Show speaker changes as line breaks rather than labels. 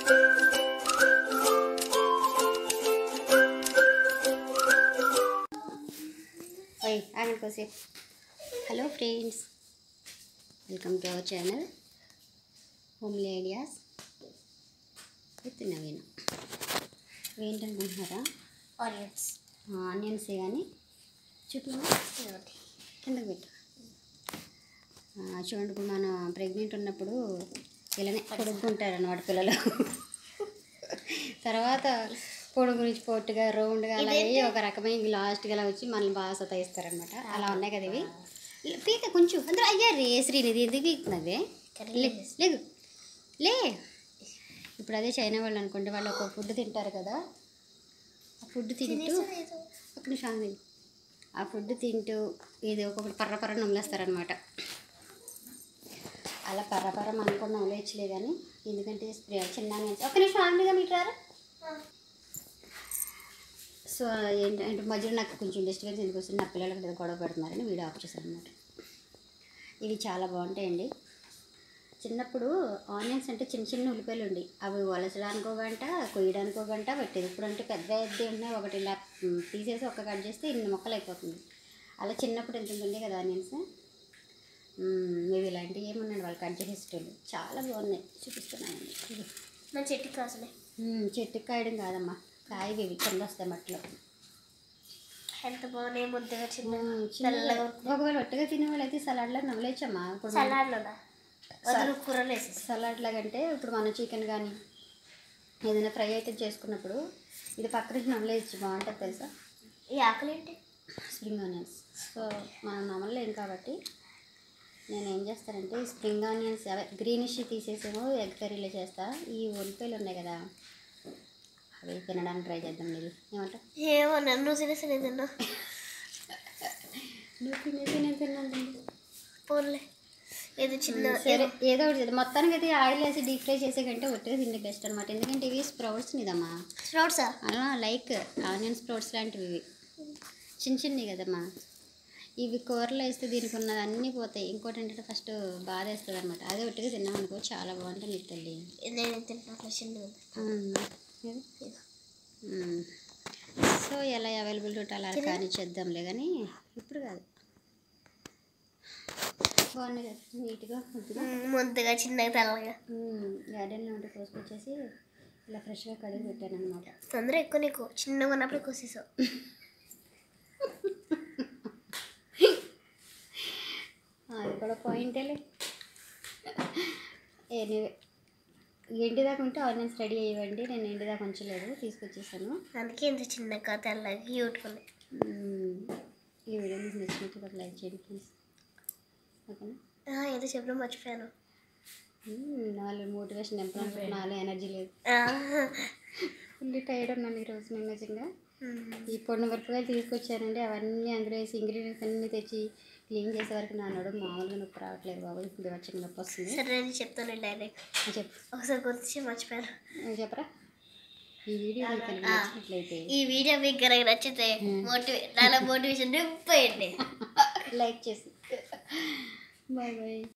ఓయ్ ఆగండి కోసేపు hello friends welcome to our channel homely ideas with Naveena ఏంటనుకుంటున్నారా
ఆనియన్స్
ఆనియన్సే కానీ చుట్టూ కిందకి పెట్టు ఆ, చూడండి ఇప్పుడు మనం ప్రెగ్నెంట్ ఉన్నప్పుడు ఇలానే పొడుగుంటారు అన్నమాట పిల్లలు తర్వాత పొడుగు నుంచి పొట్టుగా రౌండ్గా అలా అయ్యి ఒక రకమైన లాస్ట్గా అలా వచ్చి మనల్ని బాగా సతాయిస్తారనమాట అలా ఉన్నాయి కదా ఇవి పీక కొంచెం అందులో అయ్యా రే శ్రీనిధి ఎందుకు పీకుతున్నది లే లేదు లే ఇప్పుడు అదే చైనా వాళ్ళు అనుకోండి వాళ్ళు ఒక ఫుడ్ తింటారు కదా ఆ ఫుడ్ తింటూ ఒక నిమిషం ఆగండి. ఆ ఫుడ్ తింటూ ఇది ఒక్కొక్కటి పర్ర పర్ర నమ్మలేస్తారనమాట అలా పర్ర పర్ర అనుకున్న నమ్మలేచ్చలే కానీ ఎందుకంటే స్ప్రే చిన్న ఒక నిమిషం ఆగండిగా మీకు రారా సో ఏంటంటే మధ్యలో నాకు కొంచెం డిస్టర్బెన్స్ ఎందుకు వస్తుంది నా పిల్లలకి ఏదో గొడవ పెడుతున్నారని వీడియో ఆఫ్ చేశాను అనమాట ఇవి చాలా బాగుంటాయండి చిన్నప్పుడు ఆనియన్స్ అంటే చిన్న చిన్న ఉల్లిపాయలు ఉండి అవి వలసడానికి ఒక గంట కొయ్యడానికి ఒక గంట పట్టేది ఇప్పుడు అంటే పెద్ద ఎద్దు ఉన్నాయి ఒకటి ఇలా మ్, తీసేసి ఒక కట్ చేస్తే ఇన్ని మొక్కలు అయిపోతుంది అలా చిన్నప్పుడు ఎంత ఉండే కదా ఆనియన్స్ ఇవి ఇలాంటివి ఏమున్నాయి వాళ్ళు కట్ చేసేటోళ్ళు చాలా బాగున్నాయి చూపిస్తున్నానండి ఇది
నా చెట్టు కాసులే
మ్, చెట్టుకి కాయడం కాదమ్మా కాయవి ఇవి కింద వస్తాయి మట్టిలో
ఎంత బాగున్నాయి ముద్దగా చిన్న
మ్, చిన్నగా ఒకవేళ ఒట్టగా తినే వాళ్ళు అయితే సలాడ్లో నవ్వలేచ్చమ్మా ఇప్పుడు మనం-
సలాడ్లోనా వదులు కూరలు వేసేసి
సలాడ్ లాగంటే ఇప్పుడు మనం చికెన్ కానీ ఏదైనా ఫ్రై అయితే చేసుకున్నప్పుడు ఇది పక్క నుంచి నమ్మలేచ్చు బాగుంటుంది తెలుసా
ఈ ఆకులు ఏంటి
స్ప్రింగ్ ఆనియన్స్ సో మనం నమ్మలేం కాబట్టి నేను ఏం చేస్తానంటే ఈ స్ప్రింగ్ ఆనియన్స్ అవే గ్రీనిష్ తీసేసేమో ఎగ్ కర్రీలో చేస్తా ఈ ఉల్లిపాయలు ఉన్నాయి కదా అవి తినడానికి ట్రై చేద్దాం ఇది ఏమంటా
ఏమో నన్ను తినేసి నేను తిన్నా
నువ్వు తినేసి నేను తిన్నాను
పోన్లే ఏదో చిన్న
సరే ఏదో ఒకటి చేద్దాం. మొత్తానికి అయితే ఆయిల్ వేసి డీప్ ఫ్రై చేసే కంటే ఒట్టిగా తింటే బెస్ట్ అనమాట ఎందుకంటే ఇవి స్ప్రౌట్స్ నిదమ్మా
స్ప్రౌట్సా
అలా లైక్ ఆనియన్ స్ప్రౌట్స్ లాంటివి ఇవి చిన్న చిన్నవి కదమ్మా ఇవి కూరలో వేస్తే దీనికి ఉన్నది అన్నీ పోతాయి ఇంకోటి ఏంటంటే ఫస్ట్ బాధ వేస్తుంది అనమాట అదే ఒట్టిగా తిన్నాం అనుకో చాలా బాగుంటుంది నీకు తల్లి
నేను తింటున్నా చిన్నగా
మ్మ్. ఏది? మ్మ్. సో ఎలా అవైలబుల్ ఉంటే అలా కానీ చేద్దాంలే కానీ ఇప్పుడు కాదు బాగున్నాయి కదా నీట్గా ముద్దుగా
ముద్దగా చిన్నగా తెల్లగా
గార్డెన్లో ఉంటే కోసుకొచ్చేసి ఇలా ఫ్రెష్గా కడిగి పెట్టాను అనమాట
తొందర ఎక్కువ నీకు చిన్నగా ఉన్నప్పుడు కోసేసావు
అది కూడా పాయింటేలే ఎనీవే ఎండి దాకా ఉంటే ఆనియన్స్ రెడీ అయ్యండి నేను ఎండి దాకా ఉంచలేదు తీసుకొచ్చేసాను
అందుకే ఇంత చిన్నగా తెల్లగా క్యూట్గా
మ్మ్. ఈ వీడియో మీకు నచ్చినట్టు ఒక లైక్ చేయండి ప్లీజ్ ఓకేనా
ఏదో చెప్పడం మర్చిపోయాను
మ్మ్. నాలుగు మోటివేషన్ ఎంత నాలుగు ఎనర్జీ లేదు
ఆ,
ఫుల్లీ టైర్డ్ ఉన్నాను ఈరోజు నేను నిజంగా
మ్మ్.
ఈ పొన్ను మిరపకాయలు తీసుకొచ్చానండి అవన్నీ అందులో వేసి ఇంగ్రీడియంట్స్ అన్నీ తెచ్చి క్లీన్ చేసే వరకు నా నడుము మామూలుగా నొప్పి రావట్లేదు బాబు ఇప్పుడు వచ్చి నొప్పి వస్తుంది
సరే నేను చెప్తాను డైరెక్ట్
అని చెప్పు
ఒకసారి గుర్తించి మర్చిపోయాను
అని చెప్పరా ఈ వీడియో మీకు కనుక నచ్చినట్లయితే
ఈ వీడియో మీకు కనుక నచ్చితే మోటివే నాలో మోటివేషన్ నింపేయండి
లైక్ చేసి బాయ్ బాయ్